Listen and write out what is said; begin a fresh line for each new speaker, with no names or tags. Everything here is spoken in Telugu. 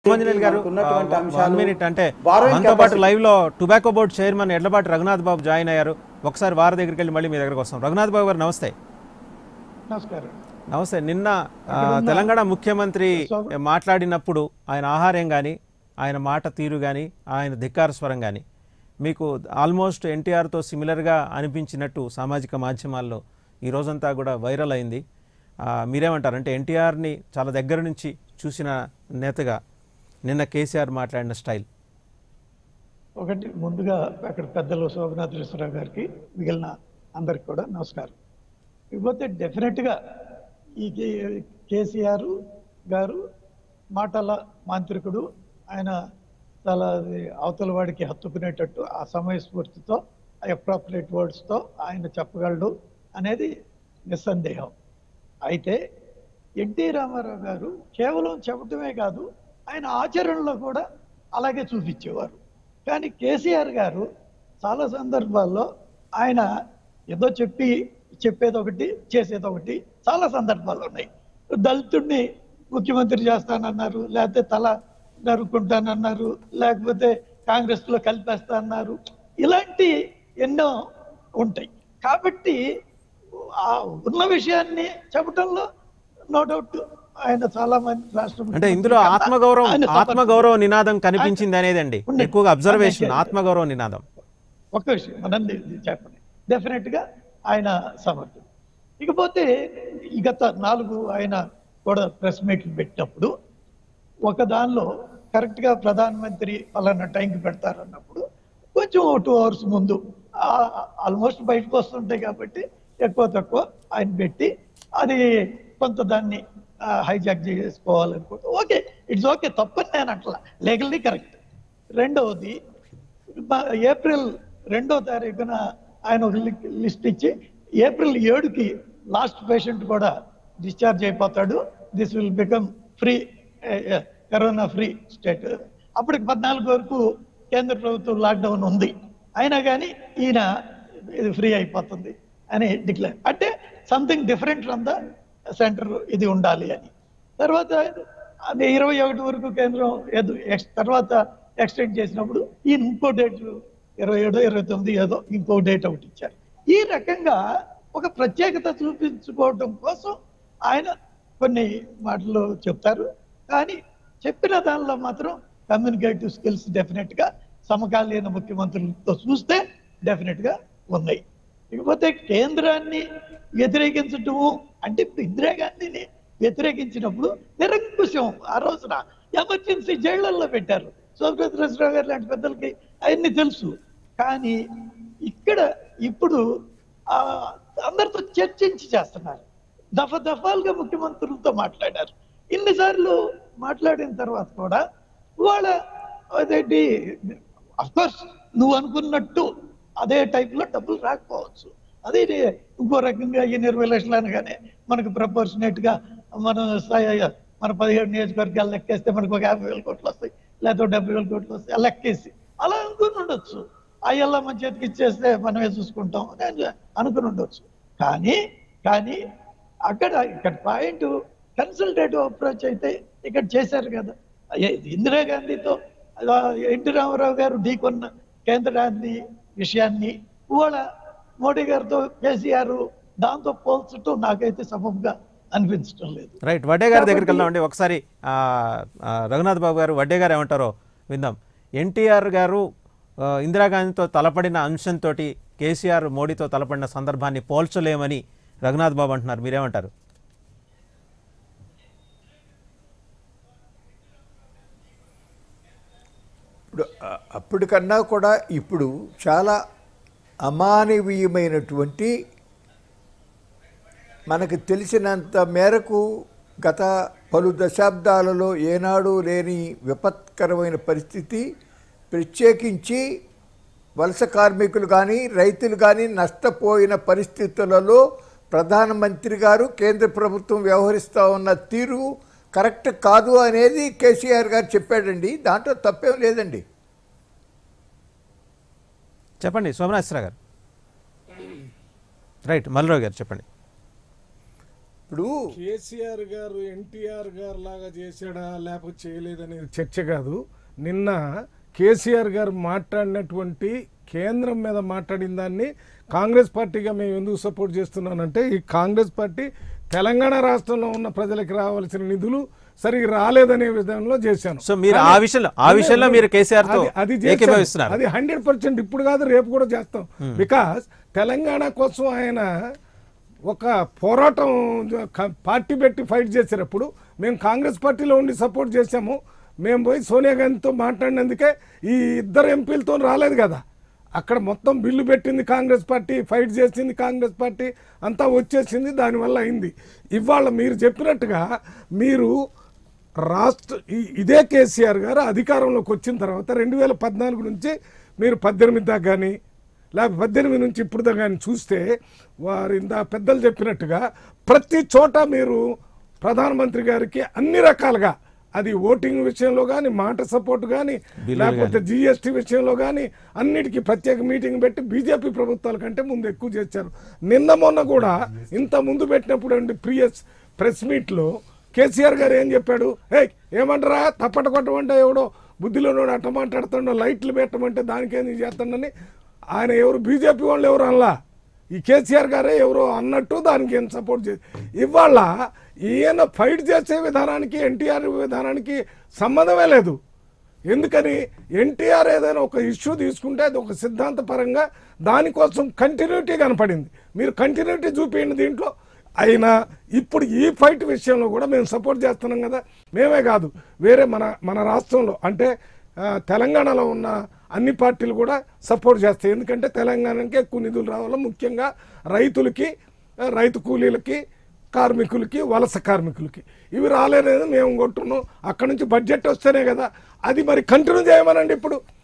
సుమంజనేని గారు
మనకున్నటువంటి
వన్
అంశాలు,
మినిట్ అంటే
borrowing
మనతో పాటు
capacity.
లైవ్ లో tobacco board chairman Yedlapati Raghunath Babu join అయ్యారు ఒకసారి వారి దగ్గరికి వెళ్ళి మళ్ళీ మీ దగ్గరకు వస్తాం రఘునాథ్ బాబు గారు నమస్తే
నమస్కారం
నమస్తే నిన్న ఆ, తెలంగాణ ముఖ్యమంత్రి మాట్లాడినప్పుడు ఆయన ఆహార్యం కానీ ఆయన మాట తీరు కానీ ఆయన ధిక్కార స్వరం కానీ మీకు ఆల్మోస్ట్ ఎన్టీఆర్తో సిమిలర్గా అనిపించినట్టు సామాజిక మాధ్యమాల్లో ఈ రోజంతా కూడా వైరల్ అయింది ఆ, మీరేమంటారు అంటే ఎన్టీఆర్ని చాలా దగ్గర నుంచి చూసిన నేతగా నిన్న కేసీఆర్ మాట్లాడిన స్టైల్
ఒకటి ముందుగా అక్కడ పెద్దలు శోభనాథేశ్వరరావు గారికి మిగిలిన అందరికి కూడా నమస్కారం ఇకపోతే డెఫినెట్గా ఈ కే- కేసీఆర్ గారు మాటల మాంత్రికుడు ఆయన చాలా అది అవతల వాడికి హత్తుకునేటట్టు ఆ సమయస్ఫూర్తితో అప్రాపరేట్ వర్డ్స్తో ఆయన చెప్పగలడు అనేది నిస్సందేహం అయితే ఎన్టీ రామారావు గారు కేవలం చెప్పటమే కాదు ఆయన ఆచరణలో కూడా అలాగే చూపించేవారు కానీ కేసీఆర్ గారు చాలా సందర్భాల్లో ఆయన ఏదో చెప్పి చెప్పేది ఒకటి చేసేది ఒకటి చాలా సందర్భాలు ఉన్నాయి దళితుడిని ముఖ్యమంత్రి చేస్తానన్నారు లేకపోతే తల నరుక్కుంటానన్నారు లేకపోతే కాంగ్రెస్ లో కలిపేస్తానన్నారు ఇలాంటి ఎన్నో ఉంటాయి కాబట్టి ఆ ఉన్న విషయాన్ని చెప్పడంలో నో డౌట్ ఆయన చాలా మంది రాష్ట్ర
అంటే ఇందులో
ముఖ్యమంత్రి కన్నా
ఆత్మగౌరవం
ఆయన సమర్థుడు.
ఆత్మగౌరవ నినాదం కనిపించింది అనేదండి
ఉండండి.
ఎక్కువగా అబ్జర్వేషన్
ఉండండి.
ఆత్మగౌరవ నినాదం
ఒక్క విషయం మనం చెప్పండి డెఫినెట్ గా ఆయన సమర్థుడు ఇకపోతే ఈ గత నాలుగు ఆయన కూడా ప్రెస్ మీట్లు పెట్టినప్పుడు ఒక దానిలో కరెక్ట్ గా ప్రధానమంత్రి పలానా టైంకి పెడతారు అన్నప్పుడు కొంచెం టూ అవర్స్ ముందు ఆల్మోస్ట్ బయటకు వస్తుంటాయి కాబట్టి ఎక్కువ తక్కువ ఆయన పెట్టి అది కొంత దాన్ని హైజాక్ చేసుకోవాలనుకుంటా ఓకే ఇట్స్ ఓకే తప్పని నేను అట్లా లీగల్లీ కరెక్ట్ రెండవది బ- ఏప్రిల్ రెండో తారీఖున ఆయన ఒక లి- లిస్ట్ ఇచ్చి ఏప్రిల్ ఏడుకి లాస్ట్ పేషెంట్ కూడా డిశ్చార్జ్ అయిపోతాడు this will become free corona free state అప్పటికి పద్నాలుగు వరకు కేంద్ర ప్రభుత్వం లాక్డౌన్ ఉంది అయినా కానీ ఈయన ఇది ఫ్రీ అయిపోతుంది అని డిక్లేర్ అంటే something different from the centre ఇది ఉండాలి అని తర్వాత అది ఇరవై ఒకటి వరకు కేంద్రం ఏదో ఎక్స్- తర్వాత ఎక్స్టెండ్ చేసినప్పుడు ఈయన ఇంకో డేట్ ఇరవై ఏడో ఇరవై తొమ్మిది ఏదో ఇంకో డేట్ ఒకటి ఇచ్చారు ఈ రకంగా ఒక ప్రత్యేకత చూపించుకోవడం కోసం ఆయన కొన్ని మాటలు చెప్తారు కానీ చెప్పిన దానిలో మాత్రం కమ్యూనికేటివ్ స్కిల్స్ డెఫినెట్ గా సమకాలీన ముఖ్యమంత్రులతో చూస్తే డెఫినెట్ గా ఉన్నాయి ఇకపోతే కేంద్రాన్ని వ్యతిరేకించటము అంటే ఇప్పుడు ఇందిరాగాంధీని వ్యతిరేకించినప్పుడు నిరంకుశం ఆ రోజున ఎమర్జెన్సీ జైళ్లలో పెట్టారు సోమరాజరావు గారు లాంటి పెద్దలకి అవన్నీ తెలుసు కానీ ఇక్కడ ఇప్పుడు ఆ, అందరితో చర్చించి చేస్తున్నారు దఫ దఫాలుగా ముఖ్యమంత్రులతో మాట్లాడారు ఇన్నిసార్లు మాట్లాడిన తర్వాత కూడా వాళ్ళ అదేంటి కోర్స్ నువ్వు అనుకున్నట్టు అదే type లో డబ్బులు రాకపోవచ్చు అదే రే- ఇంకో రకంగా ఈ ఇరవై లక్షలు అనగానే మనకు ప్రపోర్షనేట్ గా మనం స్థాయి- మన పదిహేడు నియోజకవర్గాలు లెక్కేస్తే మనకు ఒక యాభై వేల కోట్లు వస్తాయి లేకపోతే డెబ్బై వేల కోట్లు వస్తాయి అలా లెక్కేసి అలా అనుకుని ఉండొచ్చు అయ్యల్లా మన చేతికి ఇచ్చేస్తే మనమే చూసుకుంటాం అని అనుకుని ఉండొచ్చు కానీ కానీ అక్కడ ఇక్కడ పాయింట్ కన్సల్టేటివ్ అప్రోచ్ అయితే ఇక్కడ చేశారు కదా ఏ- ఇందిరాగాంధీతో అలా ఎన్టీ రామారావు గారు ఢీకొన్న కేంద్రాన్ని విషయాన్ని ఇవాళ మోడీ గారితో కేసీఆర్ దాంతో పోల్చడం నాకైతే సబబుగా అనిపించడం లేదు
రైట్ వడ్డే గారి దగ్గరికి
కాబట్టి-
వెళ్దామండి ఒకసారి ఆ, ఆ, రఘునాథ్ బాబు గారు వడ్డే గారు ఏమంటారో విందాం ఎన్టీఆర్ గారు ఆ, ఇందిరాగాంధీతో తలపడిన అంశంతో కేసీఆర్ మోడీతో తలపడిన సందర్భాన్ని పోల్చలేమని రఘునాథ్ బాబు అంటున్నారు మీరేమంటారు
ఇప్పుడు అ- అప్పటికన్నా కూడా ఇప్పుడు చాలా అమానవీయమైనటువంటి మనకు తెలిసినంత మేరకు గత పలు దశాబ్దాలలో ఏనాడు లేని విపత్కరమైన పరిస్థితి ప్రత్యేకించి వలస కార్మికులు కానీ రైతులు కానీ నష్టపోయిన పరిస్థితులలో ప్రధానమంత్రి గారు కేంద్ర ప్రభుత్వం వ్యవహరిస్తూ ఉన్న తీరు కరెక్ట్ కాదు అనేది కేసీఆర్ గారు చెప్పాడండి దాంట్లో తప్పేం లేదండి
చెప్పండి సోమనాథరావు గారు రైట్ మల్లిరావు గారు చెప్పండి
ఇప్పుడు
కేసీఆర్ గారు ఎన్టీఆర్ గారు లాగా చేశాడా లేకపోతే చేయలేదనేది చర్చ కాదు నిన్న కేసీఆర్ గారు మాట్లాడినటువంటి కేంద్రం మీద మాట్లాడిన దాన్ని కాంగ్రెస్ పార్టీగా మేము ఎందుకు సపోర్ట్ చేస్తున్నానంటే ఈ కాంగ్రెస్ పార్టీ తెలంగాణ రాష్ట్రంలో ఉన్న ప్రజలకు రావాల్సిన నిధులు సరిగ్గా రాలేదనే విధానంలో చేశాను
సో మీరు ఆ విషయంలో ఆ విషయంలో మీరు కేసీఆర్ తో
అది- అది చేశాను.
ఏకీభవిస్తున్నారు
అది హండ్రెడ్ పర్సెంట్ ఇప్పుడు కాదు రేపు కూడా చేస్తాం బికాస్ తెలంగాణ కోసం ఆయన ఒక పోరాటం క- పార్టీ పెట్టి ఫైట్ చేసేటప్పుడు మేము కాంగ్రెస్ పార్టీలో ఉండి సపోర్ట్ చేశాము మేము పోయి సోనియా గాంధీతో మాట్లాడినందుకే ఈ ఇద్దరు ఎంపీలతో రాలేదు కదా అక్కడ మొత్తం బిల్లు పెట్టింది కాంగ్రెస్ పార్టీ ఫైట్ చేసింది కాంగ్రెస్ పార్టీ అంతా వచ్చేసింది దానివల్ల అయింది ఇవాళ మీరు చెప్పినట్టుగా మీరు రాష్ట్ర ఈ- ఇదే కేసీఆర్ గారు అధికారంలోకి వచ్చిన తర్వాత రెండు వేల పద్నాలుగు నుంచి మీరు పద్దెనిమిది దాకా కానీ లేకపోతే పద్దెనిమిది నుంచి ఇప్పుడు దాకా కానీ చూస్తే వారు ఇంత పెద్దలు చెప్పినట్టుగా ప్రతి చోట మీరు ప్రధానమంత్రి గారికి అన్ని రకాలుగా అది ఓటింగ్ విషయంలో కానీ మాట సపోర్ట్ కానీ
బిల్లులు
లేకపోతే జిఎస్టీ విషయంలో కానీ అన్నిటికీ ప్రత్యేక మీటింగ్ పెట్టి బీజేపీ ప్రభుత్వాల కంటే ముందు ఎక్కువ చేశారు నిన్న మొన్న కూడా ఇంత ముందు పెట్టినప్పుడు అండి ప్రియస్ ప్రెస్ మీట్లో కేసీఆర్ గారు ఏం చెప్పాడు హే ఏమంటారా తప్పట కొట్టమంటే ఎవడో బుద్ధిలో అట్ట మాట్లాడుతుండో లైట్లు పెట్టమంటే దానికేం చేస్తాడని ఆయన ఎవరు బీజేపీ వాళ్ళు ఎవరు అనలా ఈ కేసీఆర్ గారే ఎవరో అన్నట్టు దానికి ఏం సపోర్ట్ చేసి ఇవాళ ఈయన ఫైట్ చేసే విధానానికి ఎన్టీఆర్ విధానానికి సంబంధమే లేదు ఎందుకని ఎన్టీఆర్ ఏదైనా ఒక ఇష్యూ తీసుకుంటే అది ఒక సిద్ధాంతపరంగా దానికోసం కంటిన్యూటీ కనపడింది మీరు కంటిన్యూటీ చూపించండి దీంట్లో అయినా ఇప్పుడు ఈ ఫైట్ విషయంలో కూడా మేము సపోర్ట్ చేస్తున్నాం కదా మేమే కాదు వేరే మన మన రాష్ట్రంలో అంటే ఆ, తెలంగాణలో ఉన్న అన్ని పార్టీలు కూడా సపోర్ట్ చేస్తాయి ఎందుకంటే తెలంగాణకి ఎక్కువ నిధులు రావాలి ముఖ్యంగా రైతులకి ఆ, రైతు కూలీలకి కార్మికులకి వలస కార్మికులకి ఇవి రాలేదని మేము కొట్టున్నాం అక్కడ నుంచి బడ్జెట్ వస్తేనే కదా అది మరి కంటిన్యూ చేయమనండి ఇప్పుడు